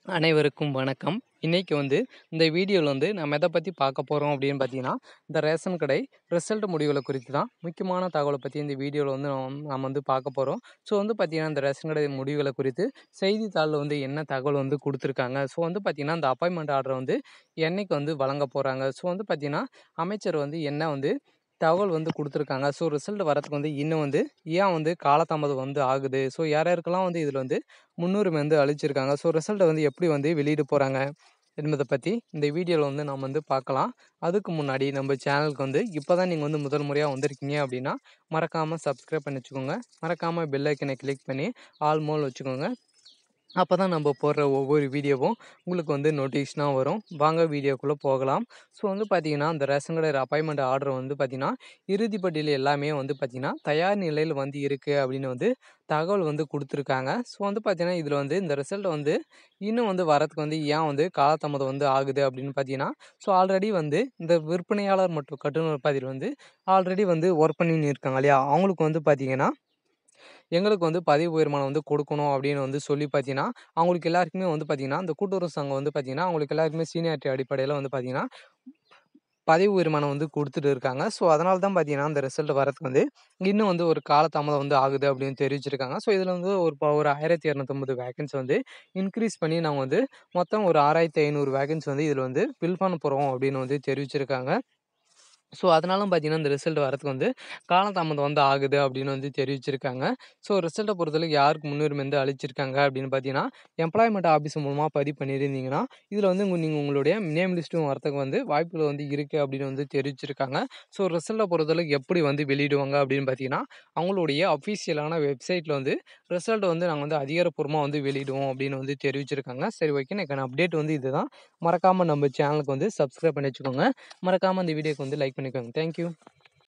அனைவருக்கும் வணக்கம். இன்னைக்கு வந்து இந்த வீடியோல வந்து நம்ம எத பத்தி பார்க்க போறோம் அப்படின்னு பார்த்தீங்கன்னா, இந்த ரேஷன் கடை ரிசல்ட் முடிவுகள குறித்து தான் முக்கியமான தகவல பத்தி இந்த வீடியோல வந்து நாம் நம்ம வந்து பார்க்க போறோம். ஸோ வந்து பார்த்தீங்கன்னா, இந்த ரேஷன் கடை முடிவுகள குறித்து செய்தித்தாள்ல வந்து என்ன தகவல் வந்து குடுத்துருக்காங்க. ஸோ வந்து பார்த்தீங்கன்னா, இந்த அப்பாயின்ட்மென்ட் ஆர்டர வந்து என்னைக்கு வந்து வழங்க போறாங்க. ஸோ வந்து பார்த்தீங்கன்னா, அமைச்சர் வந்து என்ன வந்து தகவல் வந்து குடுத்துருக்காங்க. ஸோ ரிசல்ட் வரதுக்கு வந்து இன்னும் வந்து ஏன் வந்து காலதாமதம் வந்து ஆகுது. ஸோ யார் யாருக்கெல்லாம் வந்து இதில வந்து முன்னுரிமை வந்து அளிச்சிருக்காங்க. ஸோ ரிசல்ட்ட வந்து எப்படி வந்து வெளியிட போறாங்க என்பத பத்தி இந்த வீடியோல வந்து நம்ம வந்து பார்க்கலாம். அதுக்கு முன்னாடி நம்ம சேனலுக்கு வந்து இப்ப தான் நீங்க வந்து முதல் முறையா வந்திருக்கீங்க அப்படின்னா, மறக்காம சப்ஸ்கிரைப் பண்ணி வச்சுக்கோங்க. மறக்காம பெல் ஐக்கன கிளிக் பண்ணி ஆல் மோல் வச்சுக்கோங்க. அப்பதான் நம்ம போடுற ஒவ்வொரு வீடியோவும் உங்களுக்கு வந்து நோட்டிஃபிகேஷனா வரும். வாங்க வீடியோக்குள்ள போகலாம். ஸோ வந்து பார்த்தீங்கன்னா, இந்த ரேஷன் கடை அப்பாயின்ட்மென்ட் ஆர்டர் வந்து பார்த்தீங்கன்னா, இறுதி பட்டியல் எல்லாமே வந்து பார்த்தீங்கன்னா, தயார் நிலையில வந்து இருக்கு அப்படின்னு வந்து தகவல் வந்து குடுத்துருக்காங்க. ஸோ வந்து பார்த்தீங்கன்னா, இதில வந்து இந்த ரிசல்ட் வந்து இன்னும் வந்து வரதுக்கு வந்து ஏன் வந்து காலதாமதம் வந்து ஆகுது அப்படின்னு பார்த்தீங்கன்னா, ஸோ ஆல்ரெடி வந்து இந்த விற்பனையாளர் மற்றும் கட்டுநர் பதிவில் வந்து ஆல்ரெடி வந்து ஒர்க் பண்ணின்னு இருக்காங்க இல்லையா? அவங்களுக்கு வந்து பார்த்தீங்கன்னா, எங்களுக்கு வந்து பதவி உயர்மானம் வந்து கொடுக்கணும் அப்படின்னு வந்து சொல்லி பார்த்தீங்கன்னா, அவங்களுக்கு எல்லாருக்குமே வந்து பார்த்தீங்கன்னா, இந்த கூட்டுறவு சங்கம் வந்து பார்த்தீங்கன்னா, அவங்களுக்கு எல்லாருக்குமே சீனியாரிட்டி அடிப்படையில வந்து பார்த்தீங்கன்னா, பதவி உயர்மானம் வந்து குடுத்துட்டு இருக்காங்க. ஸோ அதனால தான் பார்த்தீங்கன்னா, இந்த ரிசல்ட் வரதுக்கு வந்து இன்னும் வந்து ஒரு காலதாமதம் வந்து ஆகுது அப்படின்னு தெரிவிச்சிருக்காங்க. ஸோ இதில வந்து ஒரு ப ஒரு 1250 வேக்கன்சி வந்து இன்கிரீஸ் பண்ணி நாங்க வந்து மொத்தம் ஒரு 6500 வேக்கன்சி வந்து இதில வந்து ஃபில் பண்ண போறோம் அப்படின்னு வந்து தெரிவிச்சிருக்காங்க. ஸோ அதனால பார்த்தீங்கன்னா, இந்த ரிசல்ட் வரதுக்கு வந்து காலதாமதம் வந்து ஆகுது அப்படின்னு வந்து தெரிவிச்சிருக்காங்க. ஸோ ரிசல்ட்ட பொறுத்தளவுக்கு யாருக்கு முன்னுரிமை வந்து அளிச்சிருக்காங்க அப்படின்னு பார்த்தீங்கன்னா, எம்ப்ளாய்மென்ட் ஆஃபீஸ் மூலமா பதிவு பண்ணியிருந்தீங்கன்னா, இதில வந்து உங்க நீங்க உங்களுடைய நேம் லிஸ்ட்டும் வரதுக்கு வந்து வாய்ப்புகள் வந்து இருக்கு அப்படின்னு வந்து தெரிவிச்சிருக்காங்க. ஸோ ரிசல்ட்ட பொறுத்தளவுக்கு எப்படி வந்து வெளியிடுவாங்க அப்படின்னு பார்த்தீங்கன்னா, அவங்களுடைய அஃபிஷியலான வெப்சைட்ல வந்து ரிசல்ட் வந்து நாங்க வந்து அதிகாரப்பூர்வமா வந்து வெளியிடுவோம் அப்படின்னு வந்து தெரிவிச்சிருக்காங்க. சரி ஓகே. எனக்கான அப்டேட் வந்து இதுதான். மறக்காம நம்ம சேனலுக்கு வந்து சப்ஸ்கிரைப் பண்ணி வச்சுக்கோங்க. மறக்காம இந்த வீடியோக்கு வந்து லைக் பண்ணிக்கோங்க. Thank you.